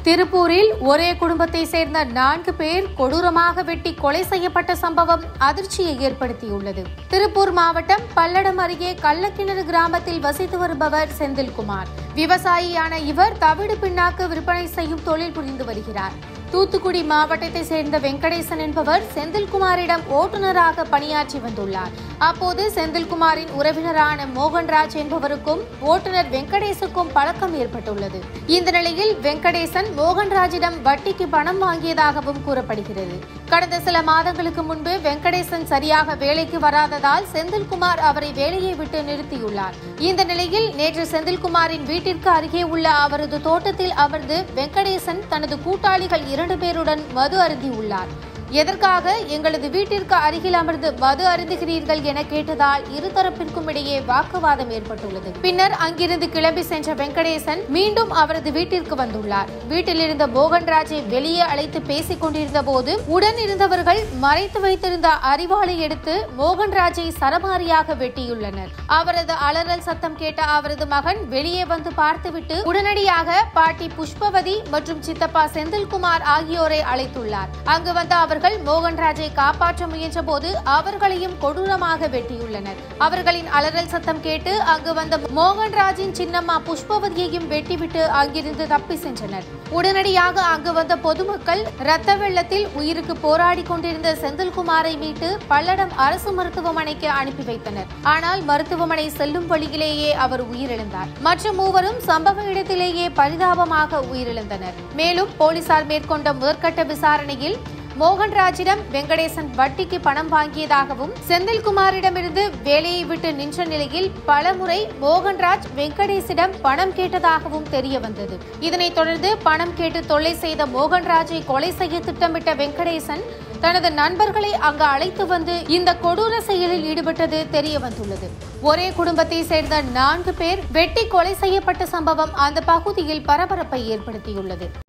திருப்பூரில் ஒரே குடும்பத்தை சேர்ந்த நான்கு பேர் கொடூரமாக வெட்டி கொலை செய்யப்பட்ட சம்பவம் அதிர்ச்சியை ஏற்படுத்தியுள்ளது திருப்பூர் மாவட்டம் பல்லடம் அருகே கள்ளக்கிணறு கிராமத்தில் வசித்து வருபவர் செந்தில்குமார் விவசாயியான இவர் தவிடு பின்னாக்கு விற்பனை செய்யும் தொழில் புரிந்து வருகிறார் தூத்துக்குடி மாவட்டத்தை சேர்ந்த வெங்கடேசன் என்பவர் செந்தில்குமாரிடம் ஓட்டுநராக பணியாற்றி வந்துள்ளார் அப்போது செந்தில்குமாரின் உறவினரான மோகன்ராஜ் என்பவருக்கும் ஓட்டுநர் வெங்கடேசுக்கும் பழக்கம் ஏற்பட்டுள்ளது இந்த நிலையில் வெங்கடேசன் மோகன்ராஜிடம் வட்டிக்கு பணம் வாங்கியதாகவும் கூறப்படுகிறது கடந்த சில மாதங்களுக்கு முன்பு வெங்கடேசன் சரியாக வேலைக்கு வராததால் செந்தில்குமார் அவரை வேலையை விட்டு நிறுத்தியுள்ளார் இந்த நிலையில் நேற்று செந்தில்குமாரின் வீட்டிற்கு அருகே உள்ள அவரது தோட்டத்தில் அமர்ந்து வெங்கடேசன் தனது கூட்டாளிகள் இரண்டு பேருடன் மது அருந்தியுள்ளார் எதற்காக எங்களது வீட்டிற்கு அருகில் அமர்ந்து மது அருந்துகிறீர்கள் என கேட்டதால் இருதரப்பிற்கும் இடையே வாக்குவாதம் ஏற்பட்டுள்ளது பின்னர் அங்கிருந்து கிளம்பி சென்ற வெங்கடேசன் மீண்டும் அவரது வீட்டிற்கு வந்துள்ளார் வீட்டில் இருந்த மோகன்ராஜை வெளியே அழைத்து பேசிக் கொண்டிருந்த போது உடன் இருந்தவர்கள் மறைத்து வைத்திருந்த அறிவாளை எடுத்து மோகன்ராஜை சரமாரியாக வெட்டியுள்ளனர் அவரது அலறல் சத்தம் கேட்ட அவரது மகன் வெளியே வந்து பார்த்துவிட்டு உடனடியாக பாட்டி புஷ்பவதி மற்றும் சித்தப்பா செந்தில்குமார் ஆகியோரை அழைத்துள்ளார் அங்கு வந்த அவர்கள் மோகன்ராஜை காப்பாற்ற முயன்ற போது அவர்களையும் கொடூரமாக வெட்டியுள்ளனர் அவர்களின் அலறல் சத்தம் கேட்டு அங்கு வந்த மோகன்ராஜின் சின்னம்மா புஷ்பவதியையும் வெட்டிவிட்டு அங்கிருந்து தப்பி சென்றனர் உடனடியாக அங்கு வந்த பொதுமக்கள் இரத்த வெள்ளத்தில் உயிருக்கு போராடி கொண்டிருந்த செந்தில்குமாரை மீட்டு பல்லடம் அரசு மருத்துவமனைக்கு அனுப்பி வைத்தனர் ஆனால் மருத்துவமனை செல்லும் வழியிலேயே அவர் உயிரிழந்தார் மற்ற மூவரும் சம்பவ இடத்திலேயே பரிதாபமாக உயிரிழந்தனர் மேலும் போலீசார் மேற்கொண்ட முதற்கட்ட விசாரணையில் மோகன்ராஜிடம் வெங்கடேசன் வட்டிக்கு பணம் வாங்கியதாகவும் செந்தில்குமாரிடமிருந்து வேலையை விட்டு நின்ற நிலையில் பலமுறை மோகன்ராஜ் வெங்கடேசிடம் பணம் கேட்டதாகவும் தெரிய வந்தது இதனைத் தொடர்ந்து பணம் கேட்டு தொல்லை செய்த மோகன்ராஜை கொலை செய்ய திட்டமிட்ட வெங்கடேசன் தனது நண்பர்களை அங்கு அழைத்து வந்து இந்த கொடூர செயலில் ஈடுபட்டது தெரிய வந்துள்ளது ஒரே குடும்பத்தை சேர்ந்த நான்கு பேர் வெட்டி கொலை செய்யப்பட்ட சம்பவம் அந்த பகுதியில் பரபரப்பை ஏற்படுத்தியுள்ளது